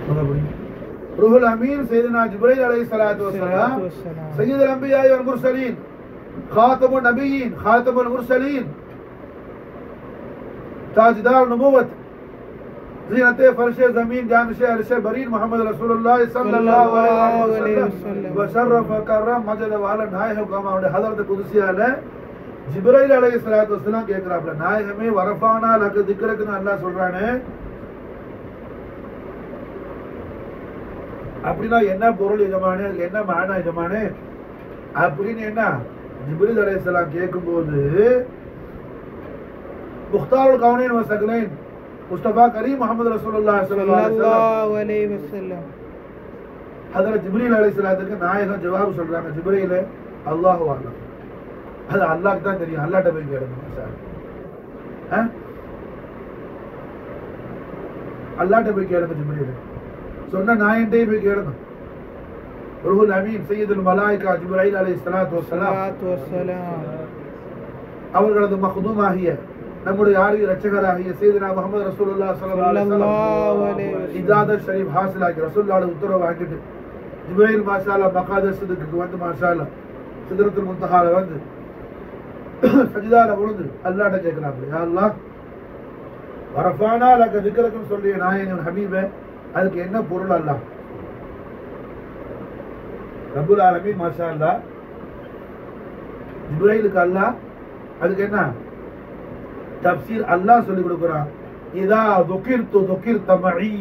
روح الامين سيدنا جبريل عليه الصلاه والسلام الصلاة والسلام. سيد الانبياء والمرسلين خاتم النبيين خاتم المرسلين تاجدار نبوة زينة فرش زمين جانش عرش برين محمد رسول الله صلى الله عليه وسلم وسلم. وشرف وكرم مجد وعلى நாயகம் அவருடைய ஹதரத் குதுசியால ஜிப்ரைல் அலைஹி ஸலாத்து வஸலாம் கேக்குறாப்ல நாயகமே வரஃபானா லக திக்ரக்குன்னு அல்லாஹ் சொல்றானே அப்படின்னா என்ன பொருள் எஜமானே அதுக்கு என்ன மானா எஜமானே அப்படின்னு என்ன ஜிப்ரீல் அலைஹிஸ்ஸலாம் கேட்கும்போது முக்தாருல் கவுனைன் வசகலைன் முஸ்தபா கரீம் முகமது ரசூலுல்லாஹி ஸல்லல்லாஹு அலைஹி வஸல்லம் ஸல்லல்லாஹு அலைஹி வஸல்லம் ஹதரத் ஜிப்ரீல் அலைஹிஸ்ஸலாத்துக்கு நாயகம் ஜவாப் சொல்றாங்க ஜிப்ரீல் அல்லாஹ் அலம் அது அல்லாஹ்க்கு தான் தெரியும் அல்லாஹ்ட்ட போய் கேளுங்க சார் ஆ? அல்லாஹ்ட்ட போய் கேளுங்க ஜிப்ரீல் சொன்ன நாயன்ட்டே போய் கேளுங்க ருஹுல் அமீன் சையதுல் மலாயிகா ஜிப்ரீல் அலைஹிஸ்ஸலாத்து வஸ்ஸலாம் ஸலாத்து வஸ்ஸலாம். அவர்களது மஹ்தூமாகிய நம்முடைய ஆரிய ரட்சகராகிய சையதுனா முகமது ரசூலுல்லாஹ் ஸல்லல்லாஹு அலைஹி ஸல்லல்லாஹு அலைஹி வஸல்லம் வஸல்லம். இஜாதத் ஷரீஃப் ஹாசிலாக்கி ரசூலுல்லாஹோட உத்தரவு வாங்கிட்டு ஜிப்ரீல் மாஷாஅல்லா மகாத சிதுக்கு வந்து மாஷாஅல்லா சிதறத்துல் முன்தஹால வந்து சஜிதால விழுந்து அல்லாஹ்ட்ட கேட்கறாங்க யா அல்லாஹ் வரஃபானா லக திக்ரக்கும் சொல்லிய நாயகன் ஹபீபே அதுக்கு என்ன பொருள் அல்லாஹ் ரப்புல் ஆலமீன் மாஷாஅல்லா ஜிப்ரீலுக்கு அல்லாஹ் அதுக்கு என்ன தப்சீர் அல்லாஹ் சொல்லி கொடுக்குறான் இதா துகிர்த்து துகிர்த மஇ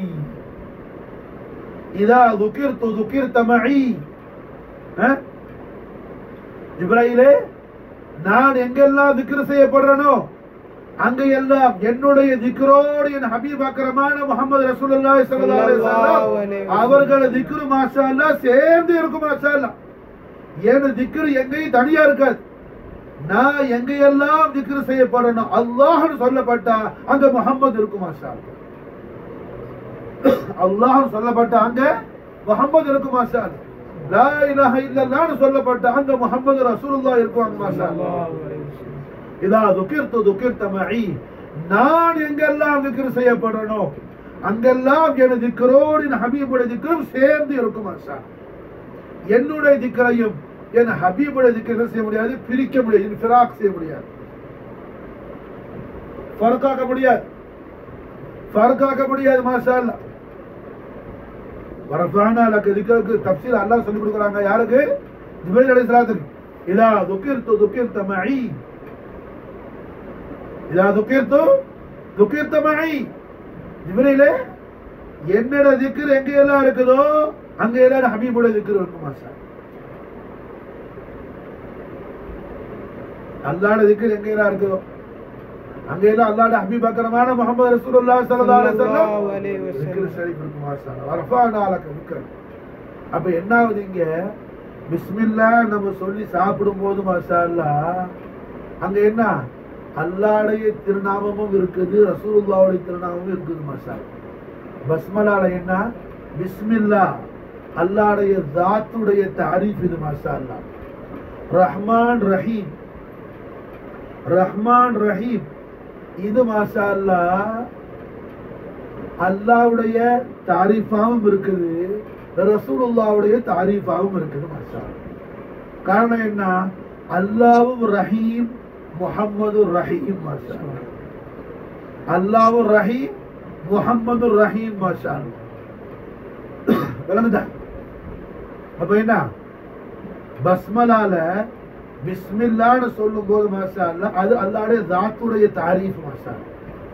இதா துகிர்த்து துகிர்த மஇ ஆ? ஜிப்ராயிலே நான் எங்கெல்லாம் திக்ரு செய்யப்படுறனோ அங்க எல்லாம் என்னுடைய திக்ரோடு என் ஹபீப் அக்கரமான முகமது ரசூலுல்லாஹி ஸல்லல்லாஹு அலைஹி ஸல்லல்லாஹு அலைஹி வஸல்லம் வஸல்லம். அவர்கள திக்ரு மாஷா அல்லாஹ் சேர்ந்து இருக்கும் மாஷா அல்லாஹ் ஏன் திக்ரு எங்கேயும் தனியா இருக்காது நான் எங்கெல்லாம் திக்ரு செய்யப்படணும் அல்லாஹ்னு சொல்லப்பட்டா அங்க முகம்மது இருக்கும் மாஷா அல்லாஹ் சொல்லப்பட்ட அங்க முகம்மது இருக்கும் மாஷா அல்லாஹ். லா இலாஹ இல்லல்லாஹ்னு சொல்லப்பட்ட அங்க முகம்மது ரசூலுல்லாஹ் இருக்கும் மாஷா அல்லாஹ். ஸல்லல்லாஹு அலைஹி வஸல்லம். இதா துக்கிர்த்து துக்கிர்த்த மஇ நான் எங்கெல்லாம் திக்ர் செய்யப்படனோ அங்கெல்லாம் என் திக்ரோடு என் ஹபீபுடைய திக்ரும் சேர்ந்து இருக்கும் மாஷா என்னுடைய திக்ரையும் என் ஹபீபுடைய திக்ரை என்ன செய்ய முடியாது பிரிக்க முடியாது இன்ஃபிராக் செய்ய முடியாது ஃபர்காக்க முடியாது ஃபர்காக்க முடியாது மாஷா அல்லாஹ் வரஃபானா லக்க திக்ருக்கு தஃப்சீர் அல்லாஹ் சொல்லி கொடுக்குறாங்க யாருக்கு ஜிப்ரீல் அலைஹிஸ்ஸலாத்துக்கு இதா துக்கிர்த்து துக்கிர்த்த மஇ இதா துக்கிர்த்து துக்கிர்த்த மஇ ஜிப்ரீலே என்னோட திக்ர் எங்க எல்லாம் இருக்குதோ அங்க எல்லாம் ஹபீபுடைய திக்ர் இருக்கும் மாஷா அல்லாஹ்ட திக்ர் எங்க எல்லாம் இருக்குதோ அங்க எல்லாம் அல்லாஹ்ட ஹபீப் அக்கரமான முஹம்மது ரசூலுல்லாஹி ஸல்லல்லாஹு அலைஹி வஸல்லம் ஸல்லல்லாஹு அலைஹி வஸல்லம். திக்ர் ஷரீஃப் இருக்கும் மாஷா அல்லாஹ் வரஃபானா லக திக்ர் அப்ப என்ன ஆகுது இங்க பிஸ்மில்லா நம்ம சொல்லி சாப்பிடும் போது மாஷா அல்லாஹ் அங்க என்ன அல்லாடைய திருநாமமும் இருக்குது ரசூலுல்லாவுடைய திருநாமமும் இருக்குது மாஷா அல்லாஹ். பஸ்மலால என்ன பிஸ்மில்லா அல்லாடைய தாத்துடைய தாரீஃப் இது மாஷா அல்லாஹ் ரஹ்மான் ரஹீம் ரஹ்மான் ரஹீம் இது மாஷா அல்லாஹ் அல்லாவுடைய தாரீஃபாவும் இருக்குது ரசூலுல்லாவுடைய தாரீஃபாவும் இருக்குது மாஷா அல்லாஹ். காரணம் என்ன அல்லாவும் ரஹீம் முஹம்மது ரஹீம் மாஷா அல்லாஹ். அல்லாவும் ரஹீம் முஹம்மது ரஹீம் மாஷா அல்லாஹ். விளங்குதா அப்ப என்ன பஸ்மலால பிஸ்மில்லான்னு சொல்லும் போது மாஷா அல்லாஹ் அது அல்லாடைய தாத்துடைய தாரீஃப் மாஷா அல்லாஹ்.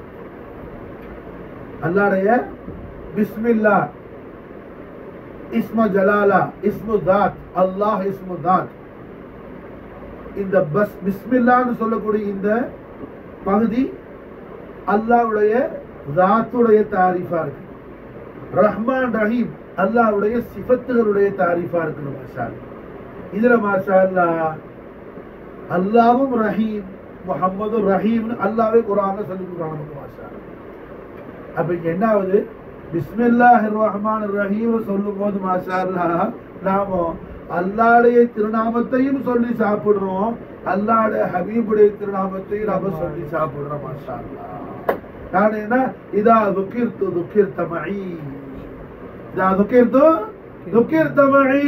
அல்லாடைய பிஸ்மில்லா இஸ்ம ஜலாலா இஸ்மு தாத் அல்லாஹ் இஸ்மு தாத் இந்த பஸ் பிஸ்மில்லான்னு சொல்லக்கூடிய இந்த பகுதி அல்லாஹ்வுடைய தாத்துடைய தாரிஃபா இருக்கு ரஹ்மான் ரஹீம் அல்லாஹ்வுடைய சிஃபத்துகளுடைய தாரிஃபா இருக்கு மாஷா அல்லாஹ். இதுல மாஷா அல்லாஹ் அல்லாவும் ரஹீம் முஹம்மது ரஹீம்னு அல்லாவே குரான்ல சொல்லி கொடுக்குறாங்க நமக்கு மாஷா அல்லாஹ். அப்ப இங்க என்ன ஆகுது பிஸ்மில்லாஹிர் ரஹ்மான் ரஹீம் சொல்லும் போது மாஷா அல்லாஹ் நாம அல்லாடைய திருநாமத்தையும் சொல்லி சாப்பிடுறோம் அல்லாடைய ஹபீபுடைய திருநாமத்தையும் நாம சொல்லி சாப்பிடுறோம் மாஷா அல்லாஹ் காரணம் என்ன இதா துக்கிர்த்து துக்கிர்த்த மஇ இதா துக்கிர்த்து துக்கிர்த்த மழி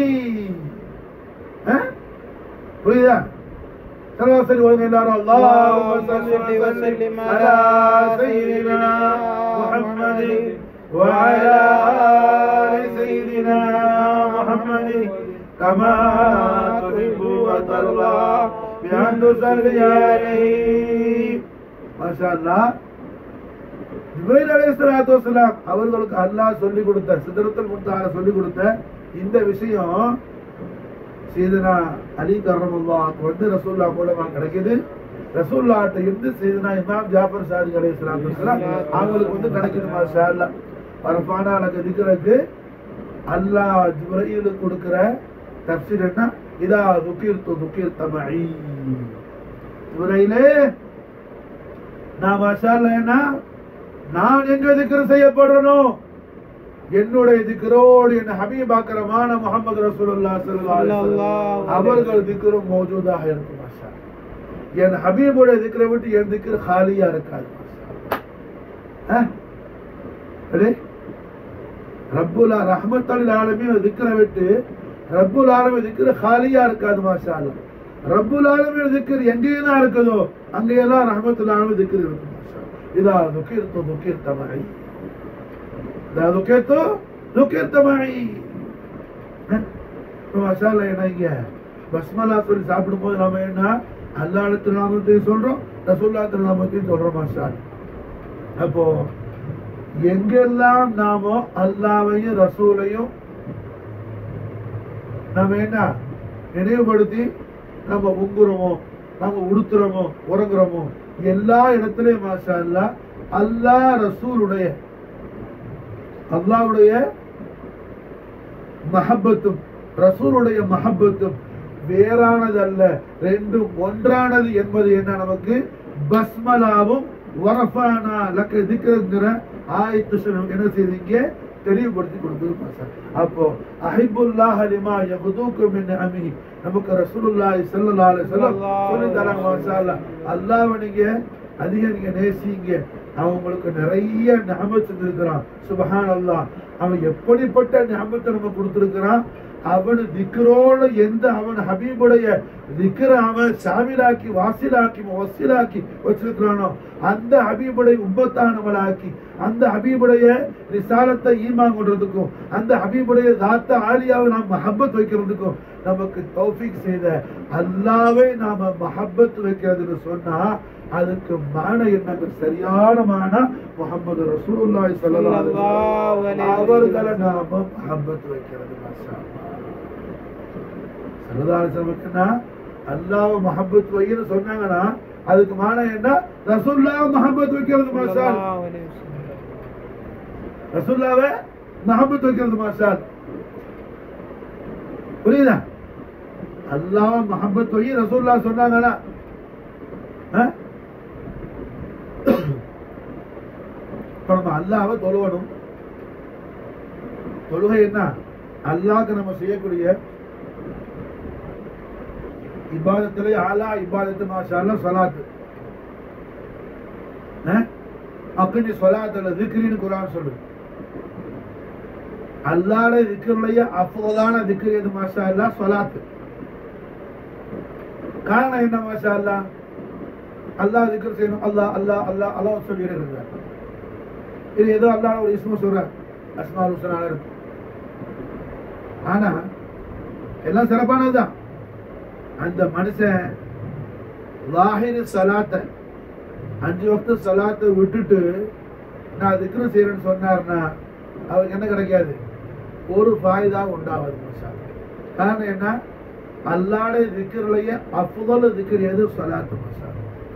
புரியுதா சராசரி ஓதுங்க எல்லாரும் அல்லாஹும்ம ஸல்லி வஸல்லிம் அலா சய்யிதினா முஹம்மதி وعلى آل سيدنا محمد كما تحب وترضى بأن تصلي عليه ما شاء الله ஜிப்ரைல் அலைஹிஸ்ஸலாத்து வஸலாம் அவர்களுக்கு அல்லாஹ் சொல்லி கொடுத்த சிதறத்துல் முன்தாஹ சொல்லி கொடுத்த இந்த விஷயம் சீதனா அலி கர்ரமுல்லாஹ்க்கு வந்து ரசூல்லா மூலமா கிடைக்குது ரசூல்லாட்ட இருந்து சீதனா இமாம் ஜாஃபர் சாதிக் அலைஹிஸ்ஸலாத்து வஸலாம் அவங்களுக்கு வந்து கிடைக்குது மாஷா அல்லாஹ் பரஃபானா லக திக்ரக்கு அல்லாஹ் ஜிப்ரைலுக்கு கொடுக்கிற தஃப்சீர் என்ன இதா துக்கிர்து துக்கிர்த மஇ ஜிப்ரைலே நான் மாஷா அல்லாஹ் என்ன நான் எங்க திக்ர் செய்யப்படுறனோ என்னுடைய திக்ரோடு என் ஹபீபாக்கரமான முகமது ரசூலுல்லாஹ் ஸல்லல்லாஹு அலைஹி வஸல்லம் அவர்கள் திக்ரும் மௌஜூதாக இருக்கும் மாஷா அல்லாஹ். என் ஹபீபுடைய திக்ரை விட்டு என் திக்ர் காலியா இருக்காது மாஷா அல்லாஹ். ஆ? ரெடி? ரப்புல் ரஹ்மத்தல் ஆலமீன் திக்ரை விட்டு ரப்புல் ஆலமீன் திக்ர் காலியா இருக்காது மாஷா அல்லாஹ். ரப்புல் ஆலமீன் திக்ர் எங்கேயெல்லாம் இருக்குதோ அங்கெல்லாம் ரஹ்மத்துல் ஆலமீன் திக்ர் இருக்கும் மாஷா அல்லாஹ். இதா துக்கிர்த்து துக்கிர்த்த மஇ இதா துக்கிர்த்து துக்கிர்த்த மஇ மசாலா என்ன இங்க பஸ்மலா சொல்லி சாப்பிடும் போது நாம என்ன அல்லாஹ் திருநாமத்தையும் சொல்றோம் ரசூல்லா திருநாமத்தையும் சொல்றோம் மசாலா அப்போ எங்கெல்லாம் நாம அல்லாவையும் ரசூலையும் நம்ம என்ன நினைவுபடுத்தி நம்ம உங்குறோமோ நம்ம உடுத்துறோமோ உறங்குறோமோ எல்லா இடத்துலயும் மாஷா அல்லாஹ் அல்லாஹ் ரசூலுடைய அல்லாஹ்வுடைய மஹப்பத்தும் ரசூலுடைய மஹப்பத்தும் வேறானது அல்ல ரெண்டும் ஒன்றானது என்பது என்ன நமக்கு பஸ்மலாவும் வரஃபானா லக்க திக்ருங்கிற ஆயத்து சொல்லும் என்ன செய்தீங்க தெளிவுபடுத்தி கொடுக்குது மாசா அப்போ அஹிபுல்லாஹ் லிமா யகுதுக்கு மின் அமி நமக்கு ரசூலுல்லாஹி ஸல்லல்லாஹு அலைஹி வஸல்லம் சொல்லி தராங்க மாஷா அல்லாஹ் அல்லாஹ்வை நீங்க அதிகம் நீங்க நேசிங்க அவன் உங்களுக்கு நிறைய ஞாபகம் செஞ்சிருக்கிறான் சுபஹான் அல்லாஹ் அவன் எப்படிப்பட்ட ஞாபகத்தை நம்ம கொடுத்திருக்கிறான் அவன் திக்ரோடு எந்த அவன் ஹபீபுடைய திக்ர அவன் சாமிலாக்கி வாசிலாக்கி வசிலாக்கி வச்சிருக்கிறானோ அந்த ஹபீபுடைய உம்மத்தானவளாக்கி அந்த ஹபீபுடைய ரிசாலத்தை ஈமான் கொள்றதுக்கும் அந்த ஹபீபுடைய தாத்த ஆலியாவை நாம் மஹப்பத் வைக்கிறதுக்கும் நமக்கு தௌஃபீக் செய்த அல்லாவை நாம மஹப்பத் வைக்கிறதுன்னு சொன்னா அதுக்கு மான என்னங்க சரியான மான முகமது ரசூலுல்லாஹி ஸல்லல்லாஹு அலைஹி ஸல்லல்லாஹு வஸல்லம் அலைஹி அவர்களை வஸல்லம். நாம மஹப்பத் வைக்கிறது மாஷா ஸல்லல்லாஹு அலைஹி வஸல்லம்னா அல்லாஹ் மஹப்பத் வைன்னு சொன்னாங்கன்னா அதுக்கு மான என்ன ரசூலுல்லாஹ் மஹப்பத் வைக்கிறது மாஷா ஸல்லல்லாஹு அலைஹி வஸல்லம். ரசூல்லாவை மஹப்பத் வைக்கிறது மாஷா புரியுதா அல்லாஹ் மஹப்பத் வை ரசூல்லா சொன்னாங்கன்னா ஆ? இப்ப நம்ம அல்லாவை தொழுவணும் தொழுகை என்ன அல்லாஹ்க்கு நம்ம செய்யக்கூடிய இபாதத்திலே ஆலா இபாதத்து மாஷா அல்லாஹ் ஸலாத்து அக்கனி சொலாத்துல திக்ரின்னு குரான் சொல்லுது அல்லாட திக்ருடைய அஃபலான திக்ரு எது மாஷா அல்லா சொலாத்து காரணம் என்ன மாஷா அல்லா அல்லாஹ் திக்ர் செய்யணும் அல்லாஹ் அல்லாஹ் அல்லாஹ் அல்லாஹ் சொல்லி இருக்கிறார் இது ஏதோ அல்லாஹ் ஒரு இஸ்மு சொல்றார் அஸ்மா ஹுசனால இருக்கு ஆனா எல்லாம் சிறப்பானதுதான் அந்த மனுஷன் லாஹிர் சலாத்தை அஞ்சு வக்து சலாத்தை விட்டுட்டு நான் திக்ரு செய்யறேன்னு சொன்னார்னா அவருக்கு என்ன கிடைக்காது ஒரு ஃபாய்தா உண்டாவது மஷா காரணம் என்ன அல்லாட திக்ருடைய அஃதல் திக்ர் எது சலாத்து மஷா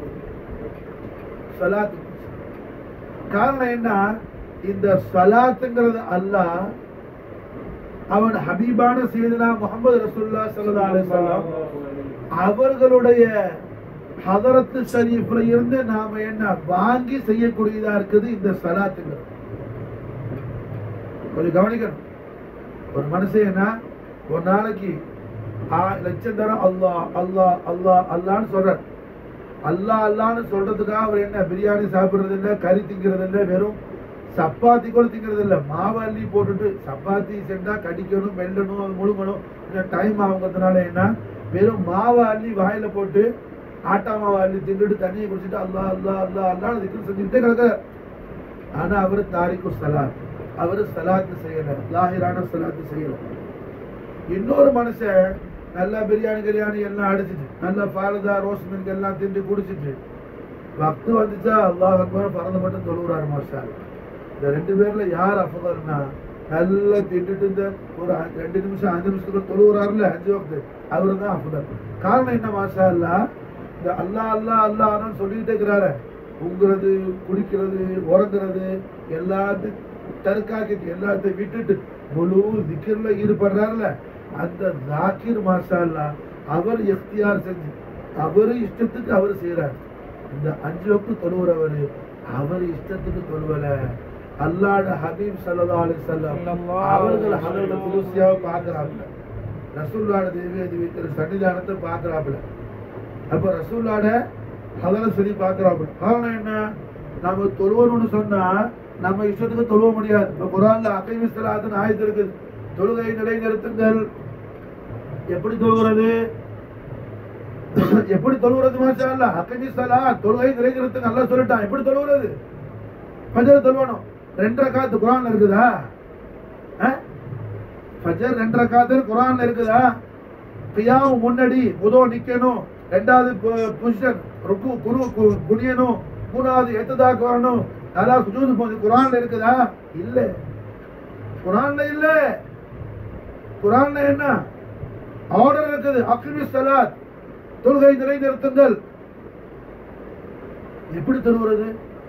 சலாத்து மஷா. காரணம் என்ன இந்த சலாத்துங்கிறது அல்லாஹ் அவன் ஹபீபான சீதனா முகமது ரசூல்லா ஸல்லல்லாஹு அலைஹி வஸல்லம் அவர்களுடைய ஹதரத்து ஷரீஃப்ல இருந்து நாம என்ன வாங்கி செய்யக்கூடியதா இருக்குது இந்த சலாத்துங்கிறது கொஞ்சம் கவனிக்கணும் ஒரு மனுஷன் என்ன ஒரு நாளைக்கு ஆ- லட்சம் தரம் அல்லாஹ் அல்லாஹ் அல்லாஹ் அல்லான்னு சொல்றார் அல்லாஹ் அல்லான்னு சொல்றதுக்காக அவர் என்ன பிரியாணி சாப்பிடுறது இல்ல கறி திங்கிறது இல்ல வெறும் சப்பாத்தி கூட திங்கிறது இல்ல மாவு அள்ளி போட்டுட்டு சப்பாத்தி செஞ்சா கடிக்கணும் மெல்லணும் அது முழுங்கணும் கொஞ்சம் டைம் ஆகுங்கிறதுனால என்ன வெறும் மாவை அள்ளி வாயில போட்டு ஆட்டா மாவை அள்ளி தின்னுட்டு தண்ணியை குடிச்சிட்டு அல்லா அல்லா அல்லா அல்லா திக்கு செஞ்சுக்கிட்டே கிடக்க ஆனா அவரு தாரிக்கு சலாத் அவரு சலாத்து செய்யல லாஹிரான சலாத்து செய்யல இன்னொரு மனுஷன் நல்லா பிரியாணி கிரியாணி எல்லாம் அடிச்சிட்டு நல்லா ஃபாலதா ரோஸ் மில்க் எல்லாம் திண்டு குடிச்சிட்டு வக்து வந்துச்சா அல்லாஹ் அக்பர் பறந்து மட்டும் தொழுகிறாரு மாஷா இந்த ரெண்டு பேர்ல யார் அஃபதல்னா நல்லா திட்டுட்டு இந்த ஒரு அ- ரெண்டு நிமிஷம் அஞ்சு நிமிஷத்துக்கு தொழுகிறாருல அஞ்சு வக்து அவரு தான் அஃபதல் காரணம் என்ன மாஷா அல்லா இந்த அல்லா அல்லா அல்லான்னு சொல்லிக்கிட்டே இருக்கிறாரு உங்கிறது குடிக்கிறது உறங்குறது எல்லாத்தையும் தற்காக்கிட்டு எல்லாத்தையும் விட்டுட்டு முழு திக்கிரில் ஈடுபடுறாருல அந்த ஜாக்கிர் மாஷா அல்லா அவர் எஃப்தியார் செஞ்சு அவரு இஷ்டத்துக்கு அவர் செய்யறாரு இந்த அஞ்சு வக்கு தொழுகிறவர் அவர் இஷ்டத்துக்கு தொழுவல அல்லாட ஹபீப் ஸல்லல்லாஹு அலைஹி வஸல்லம் ஸல்லல்லாஹு அவர்கள் அலைஹி ஹதரத் வஸல்லம். குதுசியாவை பார்க்கறாங்க ரசூல்லாட தேவி அது வைக்கிற சன்னிதானத்தை பார்க்கறாப்புல அப்ப ரசூல்லாட ஹதரத் சரி பார்க்கறாப்புல காரணம் என்ன நம்ம தொழுவணும்னு சொன்னா நம்ம இஷ்டத்துக்கு தொழுவ முடியாது இப்ப குரான்ல அகைவி ஸலாத்துன்னு ஆயத்து இருக்குது தொழுகை நிலைநிறுத்துங்கள் எப்படி தொழுகிறது எப்படி தொழுகிறது மாஷா அல்லாஹ் அகைவி ஸலாத் தொழுகை நிலைநிறுத்துங்க அல்லாஹ் சொல்லிட்டான் எப்படி தொழுகிறது ஃபஜர் தொழுவணும் ரெண்டு ரக்காத்து குரான்ல இருக்குதா அஹ்? ஃபஜர் ரெண்டு ரக்காத்து குரான்ல இருக்குதா கியாம் முன்னாடி முதோ நிக்கணும் ரெண்டாவது பொசிஷன் ருக்கு குரு கு- குனியணும் மூணாவது எத்ததாக்கு வரணும் நல்லா சுஜூது போது குரான்ல இருக்குதா இல்ல குரான்ல இல்ல குரான்ல என்ன ஆர்டர் இருக்குது அக்மி சலாத் தொழுகை நிலைநிறுத்துங்கள் எப்படி தொழுகிறது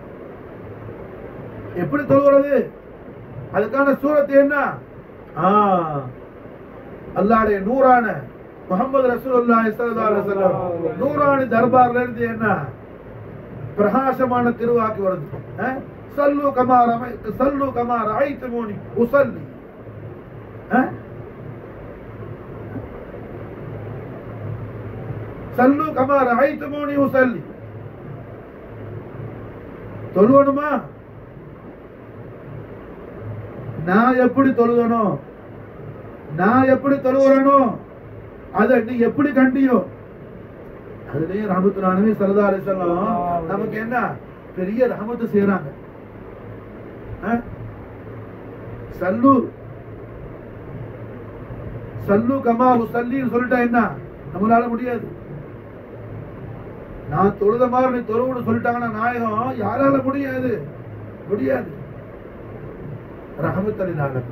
எப்படி தொழுகிறது அதுக்கான சூரத்து என்ன ஆ அல்லாஹ்வுடைய நூறான முகமது ரசூலுல்லாஹி ஸல்லல்லாஹு அலைஹி வஸல்லம் நூறானி தர்பார்ல இருந்து என்ன பிரகாசமான திருவாக்கு வருது அஹ்? சல்லு கமா ரமை சல்லு கமா ரஐத்துமூனி உஸல்லி அஹ்? சல்லு கமா ரஐத்துமூனி உஸல்லி தொழுவணுமா நான் எப்படி தொழுகணும் நான் எப்படி தொழுகிறனோ அதை நீ எப்படி கண்டியோ அதுலயே ரஹமத்துல்லானவே சரதா அலிசல்லாம் நமக்கு என்ன பெரிய ரஹமத்து செய்யறாங்க அஹ்? சல்லு சல்லு கமா சல்லின்னு சொல்லிட்டா என்ன நம்மளால முடியாது நான் தொழுத மாதிரி நீ தொழுவுன்னு சொல்லிட்டாங்கன்னா நாயகம் யாரால முடியாது முடியாது ரஹமத்தலினால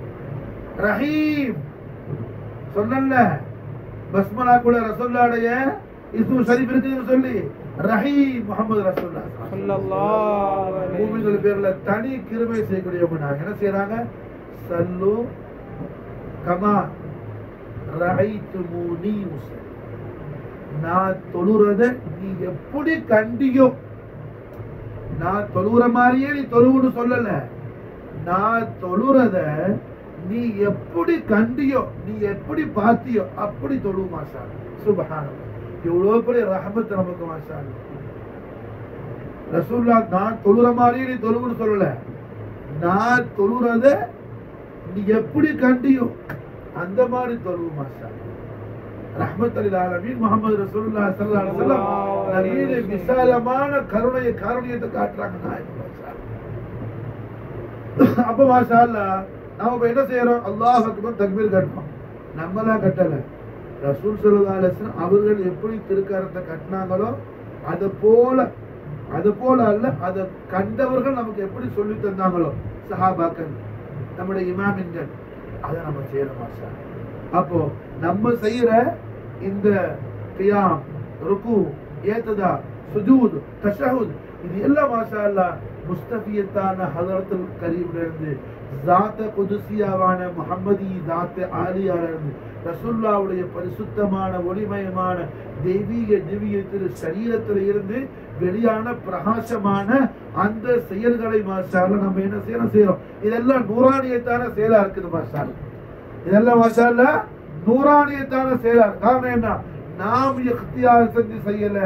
ரஹீம் சொன்னல பஸ்மலா கூட ரசோல்லாடைய இஸ்மு ஷரீஃப் இருக்குன்னு சொல்லி ரஹீம் முகமது ரசோல்லா ஸல்லல்லாஹு அலைஹி மூமின்கள் பேர்ல தனி கிருபை செய்யக்கூடியவங்க நாங்க என்ன செய்யறாங்க சல்லு கமா ரஹைத்துமூனி உஸல்லி நான் தொழுறத நீ எப்படி கண்டியோ நான் தொழுற மாதிரியே நீ தொழுவுன்னு சொல்லல நான் தொழுறத நீ எப்படி கண்டியோ நீ எப்படி பார்த்தியோ அப்படி தொழு மாஷா சுபஹானம் எவ்வளவு பெரிய ரஹமத் நமக்கு மாஷா ரசூல்லா நான் தொழுற மாதிரியே நீ தொழுவுன்னு சொல்லல நான் தொழுறத நீ எப்படி கண்டியோ அந்த மாதிரி தொழுவு மாஷா ரஹ்மத் அலில் ஆலமீன் முகமது ரசூலுல்லாஹி ஸல்லல்லாஹு அலைஹி வஸல்லம் நவீன விசாலமான கருணையை காரணியத்தை காட்டுறாங்க நாயகம் மாஷா அல்லாஹ். அப்ப மாஷா அல்லாஹ் நாம இப்ப என்ன செய்யறோம் அல்லாஹ் அக்பர் தக்பீர் கட்டணும் நம்மலாம் கட்டல ரசூல் ஸல்லல்லாஹு அலைஹி வஸல்லம் அவர்கள் எப்படி திருக்கரத்தை கட்டினாங்களோ அது போல அது போல அல்ல அதை கண்டவர்கள் நமக்கு எப்படி சொல்லி தந்தாங்களோ சஹாபாக்கள் நம்முடைய இமாமின்கள் அதை நம்ம செய்யறோம் மாஷா அப்போ நம்ம செய்யற இந்த கியாம் ருக்கு ஏத்ததா சுஜூத் தஷஹுத் இது எல்லாம் மாஷா அல்லாஹ் முஸ்தபியத்தான ஹதரத்துல் கரீம்ல இருந்து ஜாத்த குதுசியாவான முஹம்மதி ஜாத்த ஆலியால இருந்து ரசூல்லாவுடைய பரிசுத்தமான ஒளிமயமான தெய்வீக திவ்ய திரு சரீரத்துல இருந்து வெளியான பிரகாசமான அந்த செயல்களை மாஷால நம்ம என்ன செய்யறோம் செய்யறோம் இதெல்லாம் நூறானியத்தான செயலா இருக்குது மாஷால இதெல்லாம் மாஷால நூறானியத்தான செயலா இருக்கு. காரணம் என்ன நாம் இख्तियार செஞ்சு செய்யல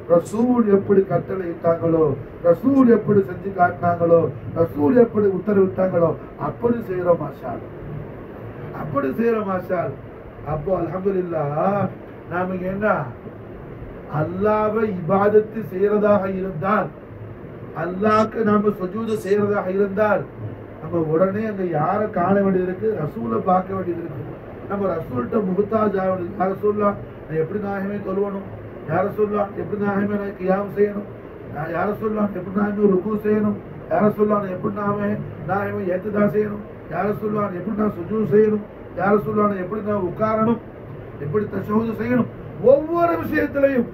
ரசூல் எப்படி கட்டளை இட்டாங்களோ ரசூல் எப்படி செஞ்சு காட்டினாங்களோ ரசூல் எப்படி உத்தரவிட்டாங்களோ அப்படி செய்யறோம் மாஷால் அப்படி செய்யறோம் மாஷால் அப்போ அல்ஹம்துலில்லாஹ் நாம இங்க என்ன அல்லாவை இபாதத்து செய்யறதாக இருந்தால் அல்லாஹ்க்கு நாம சுஜூது செய்யறதாக இருந்தால் நம்ம உடனே அங்க யாரை காண வேண்டியது இருக்கு ரசூலை பார்க்க வேண்டியது இருக்கு நம்ம ரசூல்கிட்ட முகத்தாஜ் ஆக வேண்டியது யார சொல்லலாம் நான் எப்படி நாயகமே தொழுவணும் யார சொல்லலாம் எப்படி நாயகமே நான் கியாம் செய்யணும் நான் யார சொல்லலாம் எப்படி நாயகமே ருக்கு செய்யணும் யார சொல்லலாம் நான் எப்படி நாமே நாயகமே ஏத்துதா செய்யணும் யார சொல்லலாம் எப்படி நான் சுஜூ செய்யணும் யார சொல்லலாம் எப்படி நான் உட்காரணும் எப்படி தஷஹூது செய்யணும் ஒவ்வொரு விஷயத்திலையும்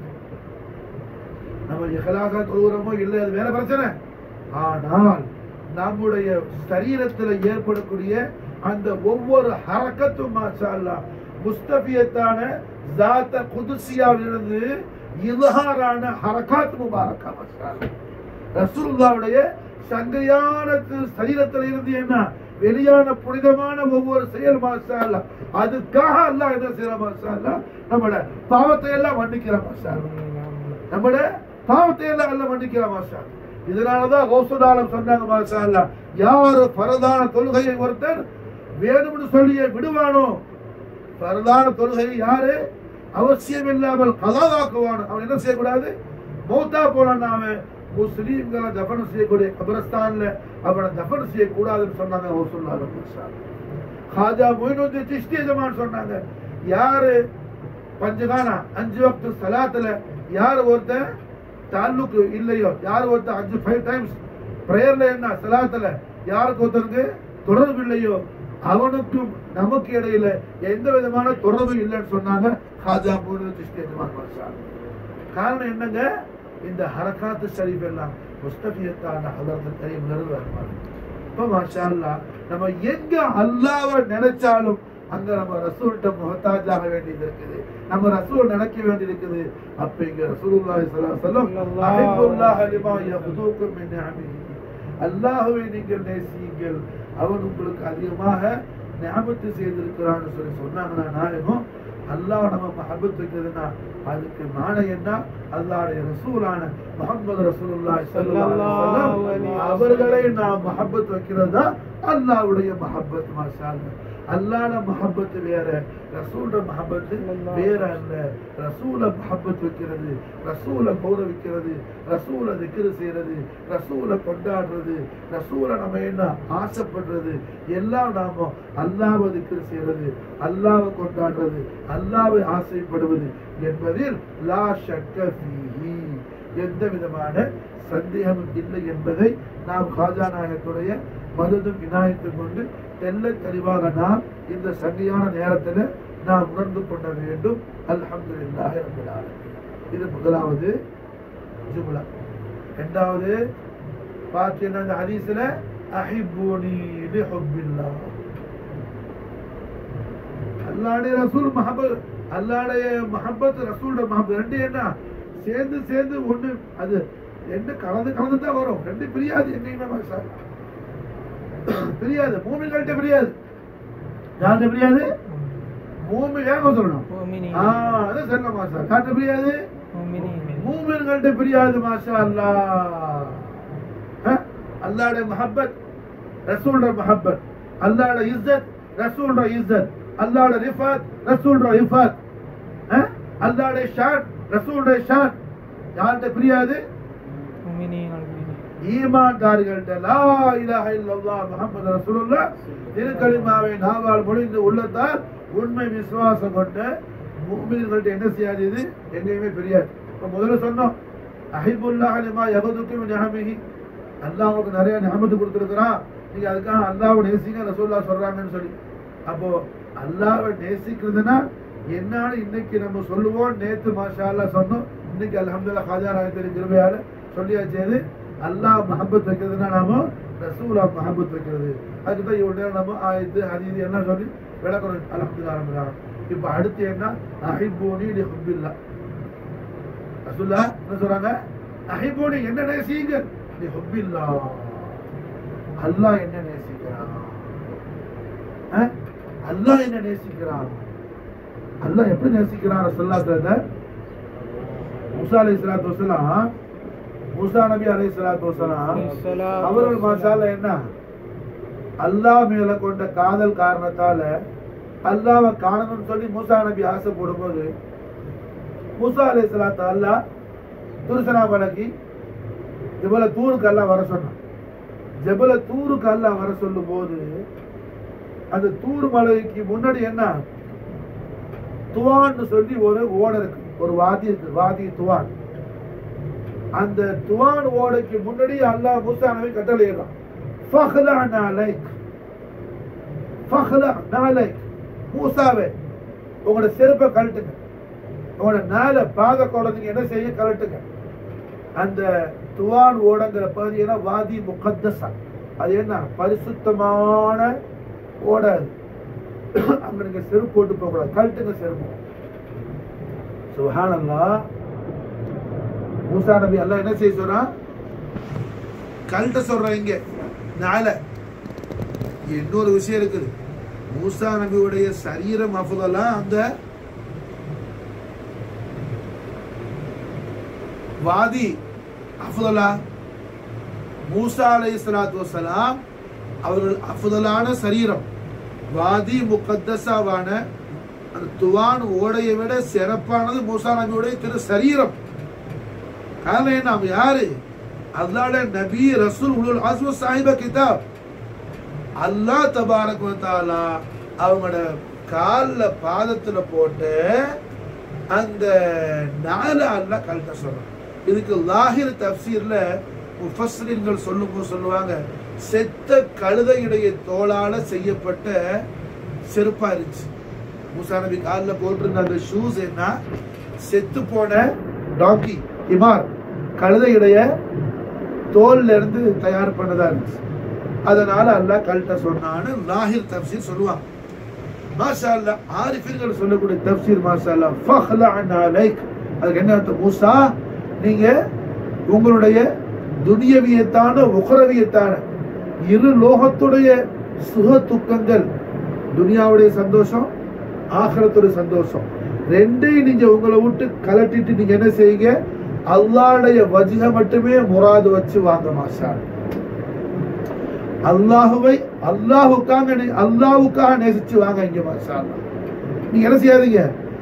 நம்ம இஹலாசா தொழுகிறோமோ இல்லை அது வேற பிரச்சனை ஆனால் நம்முடைய சரீரத்தில் ஏற்படக்கூடிய அந்த ஒவ்வொரு ஹரக்கத்தும் மாஷா அல்லாஹ் முஸ்தபியத்தான ஜாத்த குதுசியாவிலிருந்து இல்ஹாரான ஹரகாத் முபாரக்கா மாஷா அல்லாஹ் ரசூலுல்லாவுடைய சங்கையான தி- சரீரத்தில் இருந்து என்ன வெளியான புனிதமான ஒவ்வொரு செயல் மாஷா அல்லாஹ் அதுக்காக அல்லாஹ் என்ன செய்யற மாஷா அல்லாஹ் நம்மளோட பாவத்தை எல்லாம் மன்னிக்கிற மாஷா அல்லாஹ் நம்மட பாவத்தை எல்லாம் அல்ல மன்னிக்கிற மாஷா இதனாலதான் கௌசுதாலம் சொன்னாங்க மாஷா அல்லா யாரு பரதான தொழுகையை ஒருத்தர் வேணும்னு சொல்லிய விடுவானோ பரதான தொழுகையை யாரு அவசியம் இல்லாமல் கதாவாக்குவானோ அவன் என்ன செய்யக்கூடாது மௌத்தா போனான் அவன் முஸ்லீம்களை தபனம் செய்யக்கூடிய கபரஸ்தான்ல அவனை தபனம் செய்யக்கூடாதுன்னு சொன்னாங்க கௌசுல்லாலம் மாஷா ஹாஜா மொயினுদ্দিন சிஷ்டி ஜமான் சொன்னாங்க யாரு பஞ்சகானா அஞ்சு வக்து சலாத்துல யார் ஒருத்தன் தாலுக்கு இல்லையோ யார் ஒருத்தன் அஞ்சு ஃபைவ் டைம்ஸ் பிரேயர்ல என்ன சலாத்துல யாருக்கு ஒருத்தருக்கு தொடர்பு இல்லையோ அவனுக்கும் நமக்கு இடையில எந்த விதமான தொடர்பு இல்லைன்னு சொன்னாங்க ஹாஜா மூணு காரணம் என்னங்க இந்த ஹரகாத்து ஷரீஃப் எல்லாம் முஸ்தபியத்தான ஹலரத்து கரீம் நிறுவனம் இப்ப மாஷா அல்லாஹ் நம்ம எங்க அல்லாஹ்வை நினைச்சாலும் அங்க நம்ம ரசூல்கிட்ட முகத்தாஜாக வேண்டியது இருக்குது நம்ம ரசூல் நினைக்க வேண்டியது இருக்குது அப்ப இங்க ரசூலுல்லாஹி ஸல்லல்லாஹு அலைஹி வஸல்லம் ஸல்லல்லாஹு அஹிப்புல்லாஹ லிமா யஹ்துக்கும் மின் நிஅமிஹி அல்லாஹ்வை நீங்கள் நேசியுங்கள் அவன் உங்களுக்கு அதிகமாக ஞாபகத்து செய்திருக்கிறான்னு சொல்லி சொன்னாங்கன்னா நாயகம் அல்லாஹ் நம்ம மஹபத் வைக்கிறதுனா அதுக்கு மானை என்ன அல்லாஹ்வுடைய ரசூலான முஹம்மது ரசூலுல்லாஹி ஸல்லல்லாஹு அலைஹி வஸல்லம் அவர்களை நாம் மஹபத் வைக்கிறது தான் அல்லாஹ்வுடைய மஹபத் மாஷா அல்லாஹ் அல்லாஹ்ட மஹபத் வேற ரசூல்ட மஹபத் வேற அல்ல ரசூல மஹபத் வைக்கிறது ரசூல கௌரவிக்கிறது ரசூல திக்ரு செய்யறது ரசூல கொண்டாடுறது ரசூல நம்ம என்ன ஆசைப்படுறது எல்லாம் நாம அல்லாஹ்வை திக்ரு செய்யறது அல்லாஹ்வை கொண்டாடுறது அல்லாஹ்வை ஆசைப்படுவது என்பதில் லா ஷக்க ஃபீஹி எந்த விதமான சந்தேகமும் இல்லை என்பதை நாம் காஜா நாயகத்துடைய மதுதும் விநாயகத்தை கொண்டு தெல்ல தெளிவாக நாம் இந்த சங்கையான நேரத்தில் நாம் உணர்ந்து கொள்ள வேண்டும் அல்ஹம்துலில்லாஹி ரப்பில் ஆலமீன் இது முதலாவது ஜும்லா இரண்டாவது பார்த்தீங்கன்னா இந்த ஹதீஸ்ல அஹிப்பூனி லிஹுப்பில்லாஹ் அல்லாடைய ரசூல் மஹபத் அல்லாடைய மஹபத் ரசூலோட மஹபத் ரெண்டு என்ன சேர்ந்து சேர்ந்து ஒண்ணு அது ரெண்டு கலந்து கலந்து தான் வரும் ரெண்டு பிரியாது என்னைக்குமே மாஷா அல்லாஹ். பிரியாது மூமிகள்கிட்ட பிரியாது யார்கிட்ட பிரியாது மூமி ஏக சொல்லணும் முஃமினீன். ஆ அது சொல்ல மாஷா யார்கிட்ட பிரியாது முஃமினீன். மூமின்கள்ட்ட பிரியாது மாஷா அல்லாஹ் அஹ்? அல்லாஹ்வுடைய மஹப்பத் ரசூலோட மஹப்பத் அல்லாஹ்வுடைய இஸ்ஸத் ரசூலோட இஸ்ஸத் அல்லாஹ்வுடைய ரிஃபத் ரசூலோட ரிஃபத் அஹ்? அல்லாஹ்வுடைய ஷான் ரசூலோட ஷான் யார்கிட்ட பிரியாது முஃமினீன் அல்முஃமினீன். ஈமான்தாரிகள்ட்ட லா இலாஹ இல்லல்லாஹ் முஹம்மது ரசூலுல்லாஹ் திருக்கலிமாவை நாவால் முடிந்து உள்ளத்தால் உண்மை விசுவாசம் கொண்ட முஃமின்கள்ட்ட என்ன செய்யாது இது எங்கேயுமே பிரியாது இப்ப முதல்ல சொன்னோம் அஹிபுல்லாஹ் லிமா யகுதுக்கு மின் நிஅமிஹி அல்லாஹ் உங்களுக்கு நிறைய நியமத்து கொடுத்துருக்கிறான் நீங்க அதுக்காக அல்லாஹ்வை நேசிங்க ரசூலுல்லாஹ் சொல்றாங்கன்னு சொல்லி அப்போ அல்லாஹ்வை நேசிக்கிறதுனா என்னன்னு இன்னைக்கு நம்ம சொல்லுவோம் நேத்து மாஷா அல்லாஹ் சொன்னோம் இன்னைக்கு அல்ஹம்துலில்லாஹ் ஹாஜா ராயத்தின் கிருபையால சொல்லியாச்சு அது அல்லாஹ் மஹப்பத் வைக்கிறதுனா நாம ரசூலா மஹப்பத் வைக்கிறது அதுக்கு தான் இவ்வளவு நேரம் நம்ம ஆயத்து ஹதீது எல்லாம் சொல்லி விளக்கணும் அல்ஹம்துலில்லாஹ் ரப்பில் ஆலமீன் இப்போ அடுத்து என்ன அஹிப்பூனி லி ஹுப்பில்லா ரசூல்லா என்ன சொல்றாங்க அஹிப்பூனி என்ன நேசிங்க லி ஹுப்பில்லா அல்லாஹ் என்ன நேசிக்கிறான் அஹ்? அல்லாஹ் என்ன நேசிக்கிறான் அல்லாஹ் எப்படி நேசிக்கிறான் ரசூல்லான்றத மூசா அலை சலாத்து வசலாம் மூசா நபி அலை சலாத்து வசலாம் அவர்கள் மாஷால என்ன அல்லாஹ் மேல கொண்ட காதல் காரணத்தால அல்லாஹ்வை காணணும்னு சொல்லி மூசா நபி ஆசைப்படும் போது மூசா அலை சலாத்து அல்லாஹ் துருசனா பழகி ஜபல தூருக்கு அல்லாஹ் வர சொன்னான் ஜபல தூருக்கு அல்லாஹ் வர சொல்லும் போது அந்த தூர் மலைக்கு முன்னாடி என்ன துவான்னு சொல்லி ஒரு ஓடை இருக்கு ஒரு வாதி இருக்கு வாதி துவான் அந்த துவான் ஓடைக்கு முன்னாடி அல்லாஹ் மூசா நபி கட்டளையிடலாம் ஃபஹ்லா நாலைக் ஃபஹ்லா நாலைக் மூசாவே உங்களோட செருப்பை கழட்டுங்க உங்களோட நாளை பாத குழந்தைங்க என்ன செய்ய கழட்டுங்க அந்த துவான் ஓடங்கிற பகுதியில வாதி முகத்தசா அது என்ன பரிசுத்தமான ஓட அது. அங்க நீங்க செருப்பு போட்டு போக கூடாது கழட்டுங்க செருப்பு சுஹானல்லாஹ் மூசா நபி அல்லாஹ் என்ன செய்ய சொல்றான் கழட்ட சொல்றான் இங்க நாள இன்னொரு விஷயம் இருக்குது மூசா நபியுடைய சரீரம் அஃபதெல்லாம் அந்த வாதி அஃபதலா மூசா அலைஹி ஸலாத்து வஸலாம் அவர்கள் அஃபதலான சரீரம் வாதி முகத்தஸாவான அந்த துவான் ஓடையை விட சிறப்பானது மூசா நபியுடைய திரு சரீரம் காரணம் என்ன அவங்க யாரு அல்லாட நபி ரசூல் உலுல் அஸ்ம சாஹிப கிதாப் அல்லாஹ் தபாரக் வ தஆலா அவங்களோட கால்ல பாதத்துல போட்டு அந்த நால அல்லாஹ் கழட்ட சொல்றான் இதுக்கு லாஹிர் தப்சீர்ல முஃபஸ்ஸரின்கள் சொல்லும்போது சொல்லுவாங்க செத்த கழுதையுடைய தோளால செய்யப்பட்ட செருப்பா இருந்துச்சு மூசா நபி காலில் போட்டிருந்த அந்த ஷூஸ் என்ன செத்து போன டாக்கி இமார் கழுதையுடைய தோல்ல இருந்து தயார் பண்ணதா இருந்துச்சு அதனால அல்லாஹ் கழட்ட சொன்னான்னு லாஹிர் தப்சீர் சொல்லுவாங்க மாஷா அல்லாஹ் ஆரிஃபின்கள் சொல்லக்கூடிய தப்சீர் மாஷா அல்லாஹ் ஃபஹ்லஅன் அலைக் அதுக்கு என்ன அர்த்தம் மூசா நீங்க உங்களுடைய துனியவியத்தான உகரவியத்தான இரு லோகத்துடைய சுக துக்கங்கள் துனியாவுடைய சந்தோஷம் ஆخرத்துடைய சந்தோஷம் ரெண்டையும் நீங்க உங்களை விட்டு கலட்டிட்டு நீங்க என்ன செய்யுங்க அல்லாஹ்வுடைய வஜ்ஹ மட்டுமே முராது வச்சு வாங்க மாஷா அல்லாஹ். அல்லாஹுவை அல்லாஹுக்காக நே- அல்லாஹுக்காக நேசிச்சு வாங்க இங்க மாஷா அல்லாஹ். நீங்க என்ன செய்யாதீங்க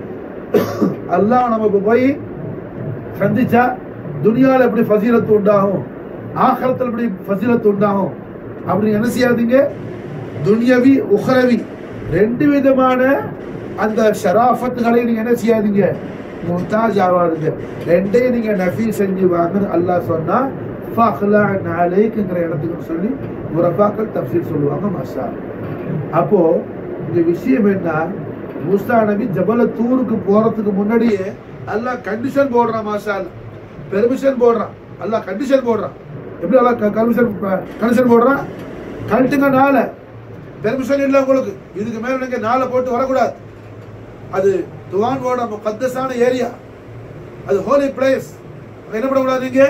அல்லாஹ் நம்ம இப்ப போய் சந்திச்சா துனியால எப்படி ஃபசீலத்து உண்டாகும் ஆخرத்துல எப்படி ஃபசீலத்து உண்டாகும் அப்படி என்ன செய்யாதீங்க துனியவி உஹரவி ரெண்டு விதமான அந்த ஷராஃபத்துகளை நீங்க என்ன செய்யாதீங்க மும்தாஜ் ஆவாதுங்க ரெண்டையும் நீங்க நஃபி செஞ்சு வாங்க அல்லாஹ் சொன்னா ஃபஹ்லா நாளைக்குங்கிற இடத்துக்கு சொல்லி முரஃபாக்கள் தப்சீர் சொல்லுவாங்க மஷா அப்போ இந்த விஷயம் என்ன மூசா நபி ஜபல தூருக்கு போறதுக்கு முன்னாடியே அல்லாஹ் கண்டிஷன் போடுறான் மாஷா பெர்மிஷன் போடுறான் அல்லாஹ் கண்டிஷன் போடுறான் எப்படி அல்லாஹ் கண்டிஷன் கண்டிஷன் போடுறான் கழட்டுங்க நாளை பெர்மிஷன் இல்லை உங்களுக்கு இதுக்கு மேல நீங்க நாளை போட்டு வரக்கூடாது அது துவான்வோட முகத்தஸான ஏரியா அது ஹோலி பிளேஸ் என்ன பண்ணக்கூடாது நீங்க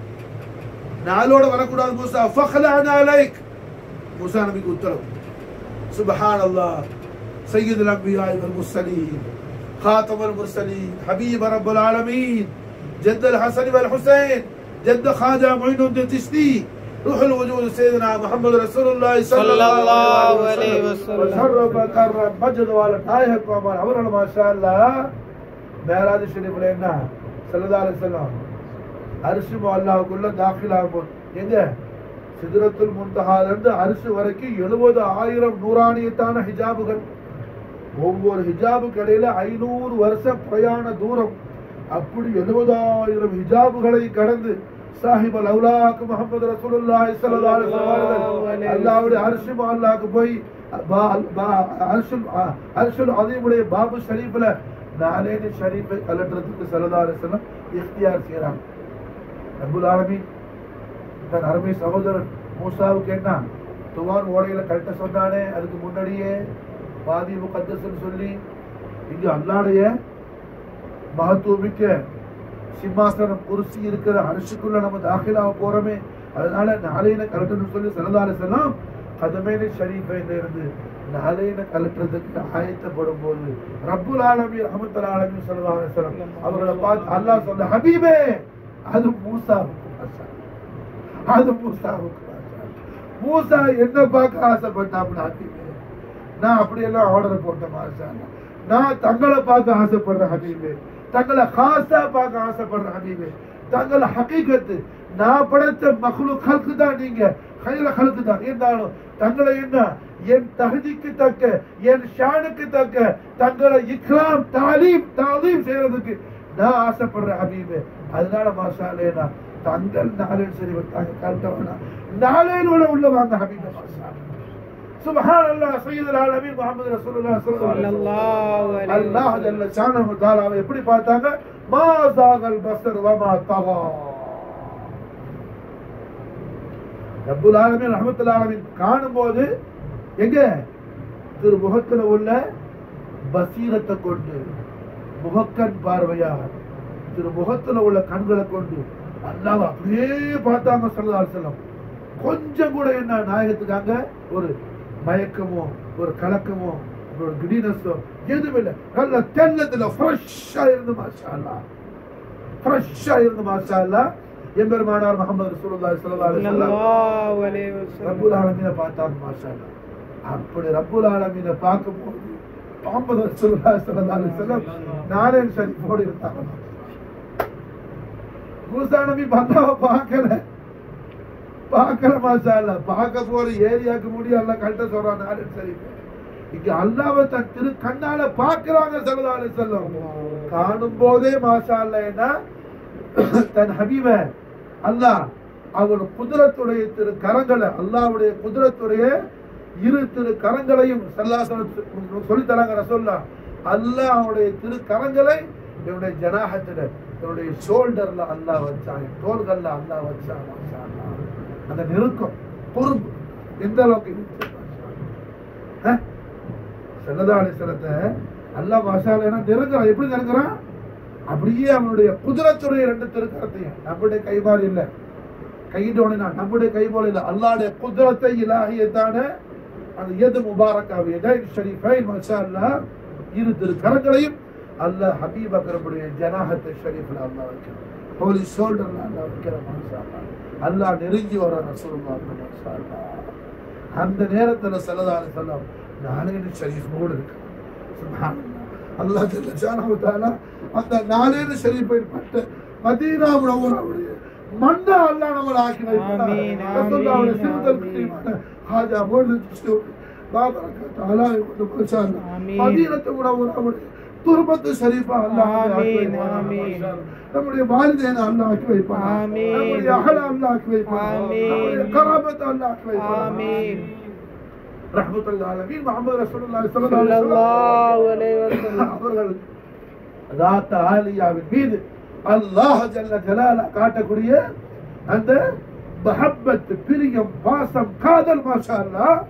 நாளோட வரக்கூடாது மூசா ஃபஹ்லா அலைக் மூசா நபிக்கு உத்தரவு سبحان الله سيد الأنبياء والمرسلين خاتم المرسلين حبيب رب العالمين جد الحسن والحسين جد خواجة معين الدين تشتي روح الوجود سيدنا محمد رسول الله صلى الله عليه وسلم وشرف كرم مجد وعلى نايح قومان أولا ما شاء الله மேராஜ் ஷெரீஃப்ல என்ன சல்லல்லாஹு அலைஹி வஸல்லம் அரிசி அல்லாஹ்வுக்குள்ள தாখিল ஆகும் எங்க சிதறத்துல் முன்தஹால இருந்து அரிசி வரைக்கும் எழுபது ஆயிரம் நூறானியத்தான ஹிஜாபுகள் ஒவ்வொரு ஹிஜாபுக்கு இடையில ஐநூறு வருஷம் பிரயாண தூரம் அப்படி எழுபதாயிரம் ஹிஜாபுகளை கடந்து சாஹிப் அல் அவுலாக்கு முகமது ரசூலுல்லாஹி ஸல்லல்லாஹு அலைஹி வஸல்லம் அல்லாஹ்வுடைய அரிசி அல்லாஹ்க்கு போய் பா- பா- அரிசுல் அ- அரிசுல் அதீமுடைய பாபு ஷரீஃப்ல நாலேனி ஷரீஃபை கலட்டுறதுக்கு ஸல்லல்லாஹு அலைஹி வஸல்லம் இख्तियार செய்றாங்க ரப்புல் ஆலமீன் தன் அருமை சகோதரன் மூசாவுக்கு என்ன துவான் ஓடையில கழட்ட சொன்னானே அதுக்கு முன்னாடியே பாதி முகத்தஸ்ன்னு சொல்லி இங்க அல்லாடைய மகத்துவமிக்க சிம்மாசனம் குருசி இருக்கிற அரிசிக்குள்ள நம்ம தாখিলাக போறோமே அதனால நாளையில கலட்டணும்னு சொல்லி சல்லல்லாஹு அலைஹி வஸல்லம் கதமேனி ஷரீஃபைல இருந்து நாளையில கலட்டுறதுக்கு ஆயத்தப்படும் போது ரப்புல் ஆலமீன் ரஹமத்துல் ஆலமீன் ஸல்லல்லாஹு அலைஹி வஸல்லம் அவர்களை பார்த்து அல்லாஹ் சொன்ன ஹபீபே அது மூசாவுக்கு ஆசை. அது மூசாவுக்கு ஆசை. மூசா என்ன பார்க்க ஆசைப்பட்டாப்புல ஹபீபே நான் அப்படியெல்லாம் ஆர்டர் போட்ட மாஷா அல்லாஹ். நான் தங்களை பார்க்க ஆசைப்படுற ஹபீபே தங்களை காசா பார்க்க ஆசைப்படுற ஹபீபே தங்களை ஹகீகத்து நான் படைத்த மகளு கல்கு தான் நீங்க கையில கல்கு தான் இருந்தாலும் தங்களை என்ன என் தகுதிக்கு தக்க என் ஷானுக்கு தக்க தங்களை இக்ராம் தாலீம் தாலீம் செய்யறதுக்கு நான் ஆசைப்படுற ஹபீபே அதனால மாஷாலே நான் தங்கள் நாளில் சரி தாங்க கரெக்டா நாளையிலோட உள்ள வாங்க ஹபீபே மாஷா சுபஹான் அல்லாஹ் சையதுல் ஆலமீன் முஹம்மது ரசூலுல்லாஹ் ஸல்லல்லாஹு அலைஹி வஸல்லம் ஸல்லல்லாஹு அலைஹி அல்லாஹ் வஸல்லம். ஜல்ல ஷானஹு தஆலாவை எப்படி பார்த்தாங்க மா ஸாகல் பஸர் வ மா தகா ரப்புல் ஆலமீன் ரஹ்மத்துல் ஆலமீன் காணும்போது எங்க திரு முகத்துல உள்ள பசீரத்தை கொண்டு முகக்கண் பார்வையார் திரு முகத்துல உள்ள கண்களை கொண்டு அல்லாஹ் அப்படியே பார்த்தாங்க ஸல்லல்லாஹு அலைஹி வஸல்லம் கொஞ்சம் கூட என்ன நாயகத்துக்காங்க ஒரு மயக்கமோ ஒரு கலக்கமோ ஒரு கிடீனஸோ எதுவும் இல்லை நல்ல தென்னத்துல ஃப்ரெஷ்ஷா இருந்து மாஷா அல்லாஹ் ஃப்ரெஷ்ஷா இருந்து மாஷா அல்லாஹ் எம்பெருமானார் முகமது ரசூலுல்லாஹி ஸல்லல்லாஹு அலைஹி வஸல்லம் ஸல்லல்லாஹு அலைஹி வஸல்லம். ரப்புல் ஆலமீனை பார்த்தாங்க மாஷா அல்லாஹ் அப்படி ரப்புல் ஆலமீனை பார்க்கும்போது முகமது ரசூலுல்லாஹி ஸல்லல்லாஹு அலைஹி வஸல்லம் நாராயண் ஷரீஃபோடு இருந்தாங்க மூசா நபி பந்தாவை பார்க்கல பார்க்கல மாஷா அல்லாஹ் பார்க்க போற ஏரியாக்கு முடியும் எல்லாம் கழட்ட சொல்றான் நாராயண் ஷரீஃப் இங்க அல்லாஹ்வை தன் திரு கண்ணால பார்க்கறாங்க ஸல்லல்லாஹு அலைஹி வஸல்லம் காணும் போதே மாஷா அல்லாஹ் என்ன தன் ஹபீப அல்லாஹ் அவர் குதிரத்துடைய திரு கரங்களை அல்லாஹ்வுடைய குதிரத்துடைய இரு திரு கரங்களையும் சொல்லி தராங்க ரசோல்லா அல்லாஹ் அவனுடைய திரு கரங்களை என்னுடைய ஜனாஹத்துல என்னுடைய ஷோல்டர்ல அல்லாஹ் வச்சான் என் தோள்கள்ல அல்லாஹ் வச்சான் மாஷா அல்லாஹ். அந்த நெருக்கம் பொறுப்பு எந்த அளவுக்கு இருந்துச்சு மாஷா அல்லாஹ். அஹ்? சல்லதா அலிஸ்வரத்தை அல்லாஹ் மாஷாலேனா நெருங்குறான் எப்படி நெருங்குறான் அப்படியே அவனுடைய குதிரத்துடைய ரெண்டு திருக்கரத்தையும் நம்முடைய கைமாறு இல்லை கையிட்டு உடனே நம்முடைய கை போல இல்லை அல்லாஹ்வுடைய குதிரத்தை இலாகியத்தான அந்த எது முபாரக்காக எதை ஷரீஃபை மாஷா அல்லாஹ் இரு திரு கரங்களையும் அல்லாஹ் ஹபீப் அக்கரமுடைய ஜனாஹத்தை ஷரீஃப்ல அல்லாஹ் வைக்கிறான் ஹோலி ஷோல்டர்ல அல்லாஹ் வைக்கிற மாஷா அல்லாஹ் அல்லாஹ் நெருங்கி வர ரசூலுல்லாஹ் மாஷா அல்லாஹ் அந்த நேரத்துல சல்லல்லாஹு சொல்லம் நாலேனு ஷரீஃப் மூடு இருக்கு சுப்ஹானல்லாஹ் அல்லாஹ் ஜல்ல ஷானஹு தஆலா அந்த நாலேனு ஷரீஃபை பட்ட மதீனா முனவராவுடைய மண்ண அல்லாஹ் நம்மள ஆக்கி வைப்பான் ஆமீன், ரசூலுல்லாஹுடைய ஆமீன், சிறுதல் ஆமீன். கரீமான ஹாஜா மூடு திஸ்து பாபரக தஆலா கொண்டு மாஷா அல்லாஹ் ஆமீன். மதீனத்து முனவராவுடைய துர்பத்து ஷரீஃபா அல்லாஹ் நம்மள ஆக்கி ஆமீன், வைப்பான் ஆமீன். மாஷா அல்லாஹ். நம்முடைய வாலிதேன அல்லாஹ் ஆக்கி வைப்பான் ஆமீன். நம்முடைய அஹல அல்லாஹ் ஆக்கி வைப்பான் ஆமீன். நம்முடைய கராபத் அல்லாஹ் ஆக்கி வைப்பான் ஆமீன். ரஹ்மத்துல்லாஹி அலைஹி முஹம்மது ரசூலுல்லாஹி ஸல்லல்லாஹு அலைஹி வஸல்லம் ஸல்லல்லாஹு அலைஹி வஸல்லம். அவர்கள் ராத்த ஆலியாவின் மீது அல்லாஹ் ஜல்ல ஜலால காட்டக்கூடிய அந்த மஹப்பத் பிரியம் பாசம் காதல் மாஷா அல்லாஹ்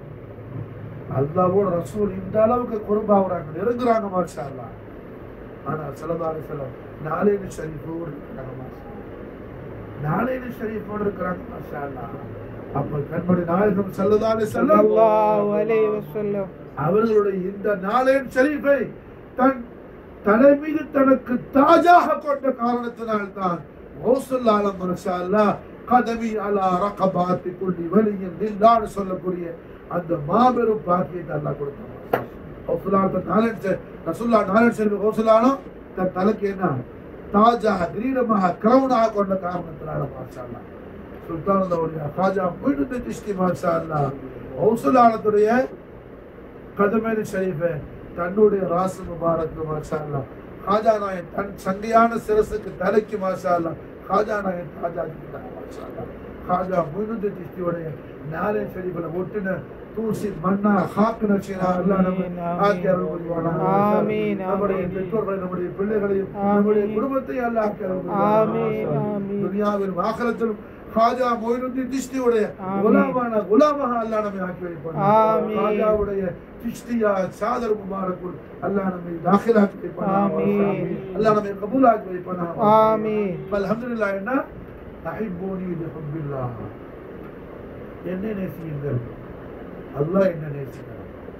அல்லாஹ்வோட ரசூல் இந்த அளவுக்கு குறும்பாவுறாங்க நெருங்குறாங்க மாஷா அல்லாஹ் ஆனா ஸல்லல்லாஹு அலைஹி வஸல்லம் நாலேனு ஷரீஃபோடு இருக்கிறாங்க மாஷா அல்லாஹ். நாலேனு ஷரீஃபோடு இருக்கிறாங்க மாஷா அல்லாஹ் அப்ப கண்மணி நாயகம் ஸல்லல்லாஹு அலைஹி வஸல்லம் ஸல்லல்லாஹு அலைஹி வஸல்லம். அவர்களுடைய இந்த நாளேன் ஷரீஃபை தன் தலை மீது தனக்கு தாஜாக கொண்ட காரணத்தினால் தான் ஹவுசுல் ஆலம் மனுஷா அல்லாஹ் கதவி அலா ரகபாத்தி குள்ளி வலியின் நின்றான்னு சொல்லக்கூடிய அந்த மாபெரும் பாக்கியத்தை அல்லாஹ் கொடுத்தாங்க ஹவுசுல் ஆலம் நாளேன் ஷெ- ரசூல்லா நாளேன் ஷரீஃப் ஹவுசுல் ஆலம் தன் தலைக்கு என்ன தாஜாக கிரீடமாக கிரௌனாக கொண்ட காரணத்தினால மாஷா அல்லாஹ் சுல்தான் அவருடைய காஜா மீண்டும் திஷ்டி மாஷா அல்லாஹ் ஹவுசுல் ஆலத்துடைய கதமேனு ஷரீஃபை தன்னுடைய ராசு முபாரக் மாஷா அல்லாஹ் காஜா நாயன் தன் சங்கையான சிரசுக்கு தலைக்கு மாஷா அல்லாஹ் காஜா நாயன் காஜா மாஷா அல்லாஹ் காஜா முழுந்து திஷ்டியுடைய நாரே ஷரீஃபில் ஒட்டின தூசி மண்ணா ஹாக்கு நச்சீனா அல்லாஹ் நம்ம ஆமீன், ஆமீன். ஆக்கி அருள் புரிவானாக. ஆமீன், நம்முடைய ஆமீன். பெற்றோர்களை நம்முடைய பிள்ளைகளையும் ஆமீன். நம்முடைய குடும்பத்தையும் அல்லாஹ் ஆக்கி அருள் ஆமீன், புரிவானாக. ஆமீன். துனியாவிலும் ஆகலத்திலும் காஜா மொயினுদ্দিন திஷ்டியுடைய ஆமீன். குலாமான குலாமாக அல்லாஹ் நம்மை ஆக்கி வைப்பான் ஆமீன். காஜாவுடைய சிஷ்டியா சாதர் முபாரக்குள் அல்லாஹ் நம்மை தாখিলাக்கி வைப்பான் ஆமீன். அல்லாஹ் நம்மை கபூலாக்கி வைப்பான் ஆமீன். அல்ஹம்துலில்லாஹ் என்ன தஹிப்பூனி பிஹுப்பில்லாஹ் என்னை நேசியுங்கள் அல்லாஹ் என்ன நேசிக்கிறான்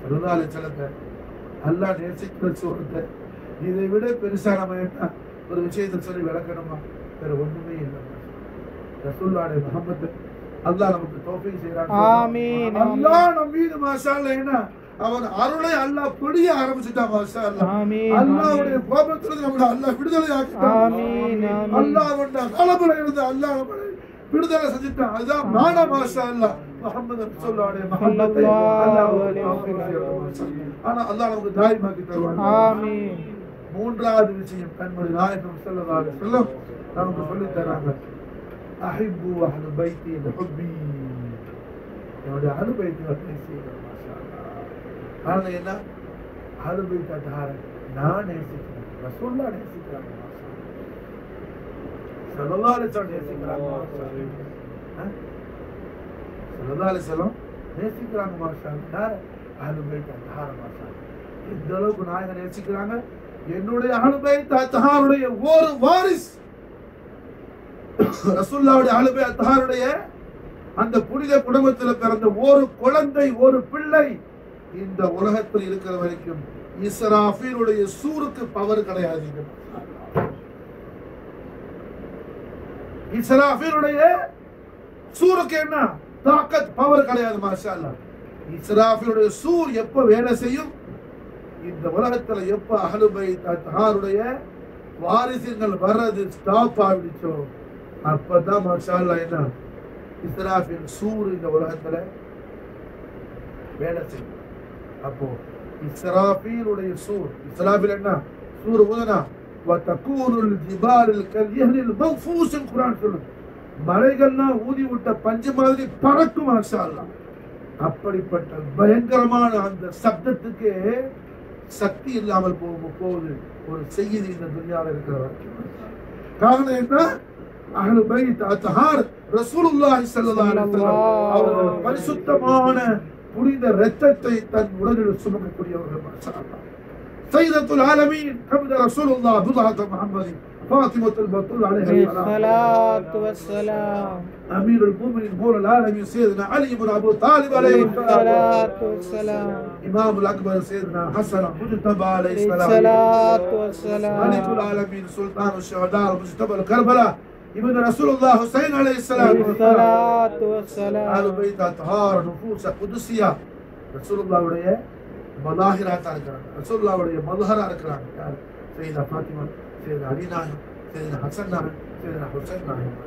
சல்லல்லாஹு அலைஹி வஸல்லத்தை அல்லாஹ் நேசிக்கிற சூரத்தை இதை விட பெருசா நம்ம என்ன ஒரு விஷயத்தை சொல்லி விளக்கணுமா வேற ஒண்ணுமே இல்லை ரசூலுல்லாஹி முஹம்மது அல்லாஹ் நமக்கு தௌஃபீக் செய்றான் ஆமீன். அல்லாஹ் நம்ம மீது மாஷா அல்லாஹ் என்ன அவன் அருளை அல்லாஹ் பொழிய ஆரம்பிச்சுட்டான் மாஷா அல்லாஹ் ஆமீன். அல்லாஹ்வுடைய கோபத்திலிருந்து நம்மளை அல்லாஹ் விடுதலை ஆக்கிட்டான் ஆமீன், ஆமீன். அல்லாஹ் அவன் கலபுல இருந்து அல்லாஹ் நம்மளை விடுதலை செஞ்சுட்டான் அதுதான் மானா மாஷா அல்லாஹ் முஹம்மது ரசூலுல்லாஹி முஹம்மது அல்லாஹ் ஆனா அல்லாஹ் நமக்கு தாய்மாக்கி தருவான் ஆமீன் மூன்றாவது விஷயம் கண்மணி நாயகம் ஸல்லல்லாஹு அலைஹி வஸல்லம் நமக்கு சொல்லி தராங்க அஹிப்பு அஹ்லு பைத்தி ஹுப்பி என்னுடைய அஹ்லு பைத்திகளை நேசிக்கிறேன் மாஷா அல்லாஹ் காரணம் என்ன அஹ்லு பைத் அத்தார நான் நேசிக்கிறேன் ரசூலுல்லாஹ் நேசிக்கிறாங்க மாஷா அல்லாஹ் ஸல்லல்லாஹு அலைஹி வஸல்லம் நேசிக்கிறாங்க மாஷா அல்லாஹ் ஆ? ஸல்லல்லாஹு அலைஹி வஸல்லம் நேசிக்கிறாங்க மாஷா அல்லாஹ் யார் அஹ்லு பைத் அத்தார மாஷா அல்லாஹ் எந்த அளவுக்கு நாயகன் நேசிக்கிறாங்க என்னுடைய அனுபை தஹாருடைய ஒரு வாரிஸ் ரசூல்லாவுடைய அனுபை தஹாருடைய அந்த புனித குடும்பத்தில் பிறந்த ஒரு குழந்தை ஒரு பிள்ளை இந்த உலகத்தில் இருக்கிற வரைக்கும் இஸ்ராஃபீலுடைய சூருக்கு பவர் கிடையாது இஸ்ராஃபீலுடைய சூருக்கு என்ன தாக்கத் பவர் கிடையாது மாஷா அல்லாஹ் இஸ்ராஃபீலுடைய சூர் எப்ப வேலை செய்யும் இந்த உலகத்துல எப்ப அகலுபை தஹாருடைய வாரிசுகள் வர்றது ஸ்டாப் ஆகிடுச்சோ அப்பதான் மாஷா அல்லாஹ் என்ன இஸ்ராஃபில் சூர் இந்த உலகத்துல வேலை செய்யும் அப்போ இஸ்ராஃபீலுடைய சூர் இஸ்ராஃபில் என்ன சூர் ஊதனா وتكون الجبال كاليهن المنفوس குர்ஆன் சொல்லுது மலைகள்லாம் ஊதி விட்ட பஞ்சு மாதிரி பறக்கும் மாஷா அல்லாஹ் அப்படிப்பட்ட பயங்கரமான அந்த சப்தத்துக்கு சக்தி இல்லாமல் போக போகுது ஒரு செய்தி இந்த துன்யாவில் இருக்கிற வரைக்கும் காரணம் என்ன அஹ்லு பைத் அத்ஹார் ரசூலுல்லாஹி ஸல்லல்லாஹு அலைஹி வஸல்லம் அவர்கள் பரிசுத்தமான புனித இரத்தத்தை தன் உடலில் சுமக்கக்கூடியவர்கள் மாஷா அல்லாஹ் சையதத்துல் ஆலமீன் கபித ரசூலுல்லாஹ் பிதாத் முஹம்மதி فاطمة البطول عليها السلام الصلاة والسلام أمير المؤمنين مولى العالمين سيدنا علي بن أبو طالب عليه السلام الصلاة والسلام إمام الأكبر سيدنا حسن مجتبى عليه السلام الصلاة ملك والسلام العالمين سلطان الشهداء مجتبى الكربلاء ابن رسول الله حسين عليه السلام الصلاة آل والسلام بيت أطهار نفوس قدسية رسول الله உடைய மதாஹிராத்தா இருக்கிறாங்க ரசூல்லா உடைய மதுஹரா இருக்கிறாங்க யார் சையதா ஃபாத்திமா சையதா அலி நாயகம் சையதா ஹசன் நாயகம் சையதா ஹுசைன் நாயகம்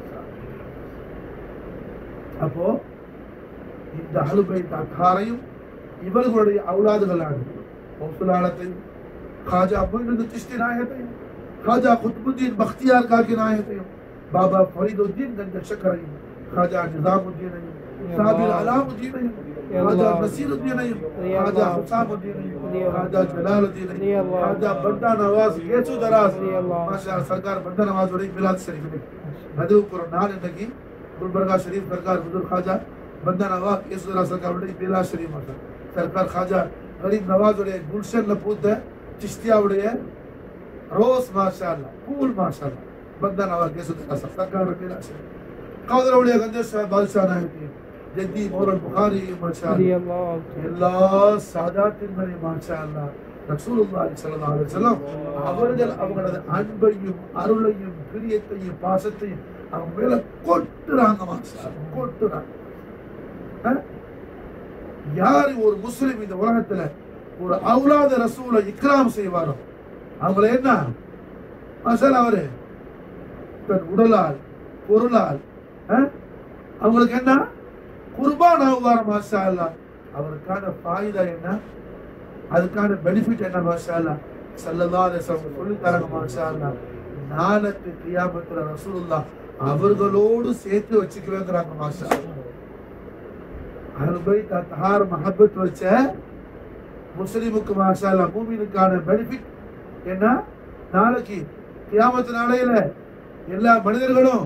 அப்போ இந்த அலுபை அத்தாரையும் இவர்களுடைய அவுலாதுகளான மௌசுலாலத்தையும் खाजा मुइनुद्दीन चिश्ती नायகத்தையும் खाजा குத்புத்தீன் பக்தியார் காக்கி நாயகத்தையும் பாபா ஃபரீதுத்தீன் கஞ்ச சக்கரையும் खाजा நிசாமுத்தீனையும் சாபிர் அலாமுத்தீனையும் खाजा நசீருத்தீனையும் खाजा ஹுசாமுத்தீனையும் खाजा ஜலாலுத்தீனையும் खाजा பந்தா நவாஸ் கேசு தராஸ் மாஷா சர்க்கார் பந்தா நவாஸ் உடைய மிலாத் ஷரீஃபில் அதுவும் ஒரு நாள் இன்னைக்கு गुलबर्गा शरीफ सरकार बुजुर्ग खाजा बंदा नवाज केसुदरा सरकार உடைய மிலாத் ஷரீஃப் மாஷா சர்க்கார் खाजा गरीब नवाज உடைய குல்ஷன்ல பூத்த चिश्तियाவுடைய ரோஸ் மாஷா அல்லாஹ் பூல் மாஷா அல்லாஹ் बंदा नवाज केसुदरा सरकार मिलाத் ஷரீஃப் கௌதரவுடைய கந்தேஷ் பாதுஷா நாயகி ஜெத்தி மௌலன் புகாரி மாஷா رضي அல்லாஹ் الله عنه. எல்லா சாதாத்தின்களையும் மாஷா அல்லாஹ் ரசூலுல்லாஹி ஸல்லல்லாஹு அலைஹி வஸல்லம் அவர்கள் அவங்களது அன்பையும் அருளையும் பிரியத்தையும் பாசத்தையும் அவங்க மேல கொட்டுறாங்க மாஷா அல்லாஹ். கொட்டுறாங்க அஹ்? யாரு ஒரு முஸ்லிம் இந்த உலகத்துல ஒரு அவுலாத ரசூலை இக்ராம் செய்வாரோ அவங்கள என்ன மாஷா அல்லாஹ் அவரு தன் உடலால் பொருளால் அஹ்? அவங்களுக்கு என்ன குர்பான் ஆகுவார் மாஷா அல்லாஹ் அவருக்கான ஃபாயிதா என்ன அதுக்கான பெனிஃபிட் என்ன மாஷா அல்லாஹ் ஸல்லல்லாஹு அலைஹி வஸல்லம் சொல்லி தராங்க மாஷா அல்லாஹ் நாளத்து கியாமத்துல ரசூலுல்லாஹ் அவர்களோடு சேர்த்து வச்சுக்குவேங்கிறாங்க மாஷா அல்லாஹ் அஹ்லுல் பைத் அத்ஹார் மஹப்பத் வச்ச முஸ்லிமுக்கு மாஷா அல்லாஹ் மூமினுக்கான பெனிஃபிட் என்ன நாளைக்கு கியாமத்து நாளையில எல்லா மனிதர்களும்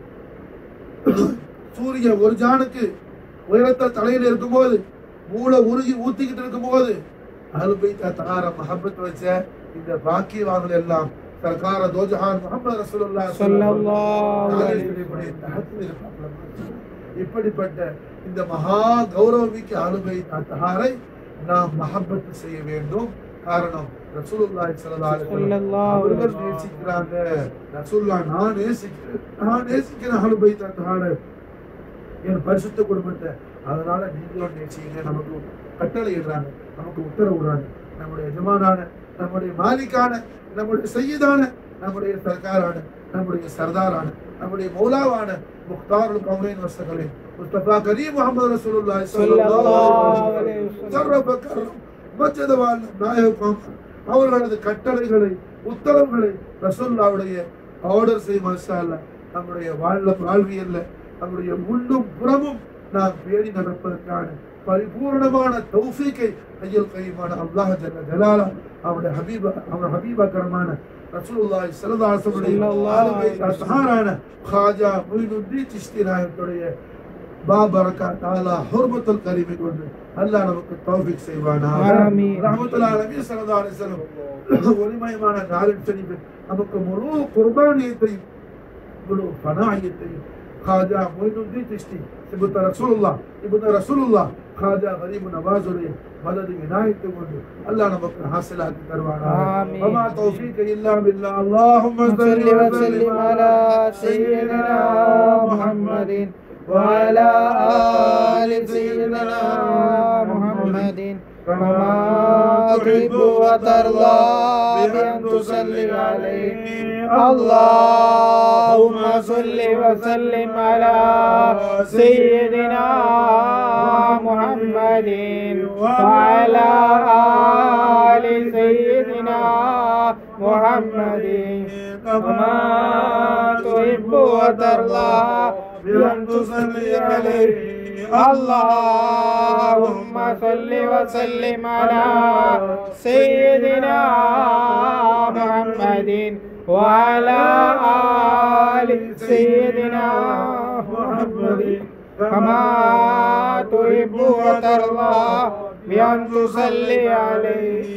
சூரியன் ஒரு ஜானுக்கு உயரத்தில் தலையில இருக்கும்போது மூளை உருகி ஊத்திக்கிட்டு இருக்கும்போது அலுபை தகார மஹப்பத் வச்ச இந்த பாக்கியவான்கள் எல்லாம் சர்க்கார தோஜஹான் முகமது ரசூலுல்லாஹ் ஸல்லல்லாஹு அலைஹி இப்படி தஹத்தில் இருப்பாங்க. இப்படிப்பட்ட இந்த மகா கௌரவமிக்க அலுபை தகாரை நாம் மஹப்பத் செய்ய வேண்டும் காரணம் ரசூலுல்லாஹி ஸல்லல்லாஹு அலைஹி வஸல்லம் ஸல்லல்லாஹு அவர்கள் அலைஹி வஸல்லம். நேசிக்கிறாங்க ரசூலுல்லாஹ் நான் நேசிக்கிறேன் நான் நேசிக்கிறேன் அஹ்லுல் பைத் அத்ஹார என் பரிசுத்த குடும்பத்தை அதனால நீங்களும் நேசிங்க நமக்கு கட்டளை இடுறாங்க நமக்கு உத்தரவு விடுறாங்க நம்முடைய எஜமானான நம்முடைய மாலிக்கான நம்முடைய செய்யதான நம்முடைய சர்க்காரான நம்முடைய சர்தாரான நம்முடைய மௌலாவான முக்தாருல் கவுனைன் வசகளே முஸ்தபா கரீம் முகமது ரசூலுல்லாஹி ஸல்லல்லாஹு அலைஹி வஸல்லம். சர்வ கரம் மஜ்ஜத வாழ் நாயகம் அவர்களது கட்டளைகளை உத்தரவுகளை ரசூலுல்லாவுடைய ஆர்டர் செய் மாஷா அல்லாஹ் நம்முடைய வாழ்ல வாழ்வியல்ல நம்முடைய உள்ளும் புறமும் நாம் பேணி நடப்பதற்கான பரிபூர்ணமான தௌஃபீக்கை ஐயல் கைமான அல்லாஹ் ஜல்ல ஜலாலா அவருடைய ஹபீபா அவருடைய ஹபீபாக்கரமான ரசூலுல்லாஹி ஸல்லல்லாஹு அலைஹி ஸல்லல்லாஹு அலைஹி வஸல்லம் சஹாரான காஜா மொய்னுத்தீன் சிஸ்தி நாயகத்துடைய பாபரக்கா தாலா ஹுர்மத்துல் கரீமை கொண்டு அல்லாஹ் நமக்கு தௌஃபீக் செய்வானாக ஆமீன். ரஹ்மத்துல் ஆலமீன் ஸல்லல்லாஹு அலைஹி வஸல்லம் ஒளிமயமான நாளின் செழிப்பு நமக்கு முழு குர்பானியத்தையும் முழு பனாயத்தையும் காஜா மொய்னுத்தீன் சிஸ்தி இப்னு ரசூலுல்லாஹ் இப்னு ரசூலுல்லாஹ் காஜா கரீம் நவாஸுடைய மதது விநாயகத்தை கொண்டு அல்லாஹ் நமக்கு ஹாசிலாக்கி தருவானாக ஆமீன். وما توفيق إلا بالله اللهم صل وسلم على سيدنا محمد وعلى آل سيدنا محمد كما تحب وترضى بأن تصلي عليه اللهم صل وسلم على سيدنا محمد وعلى آل سيدنا محمد كما تحب وترضى بأن تصلي عليه اللهم صل وسلم على سيدنا محمد وعلى آل سيدنا محمد كما تحب وترضى بأن تصلي عليه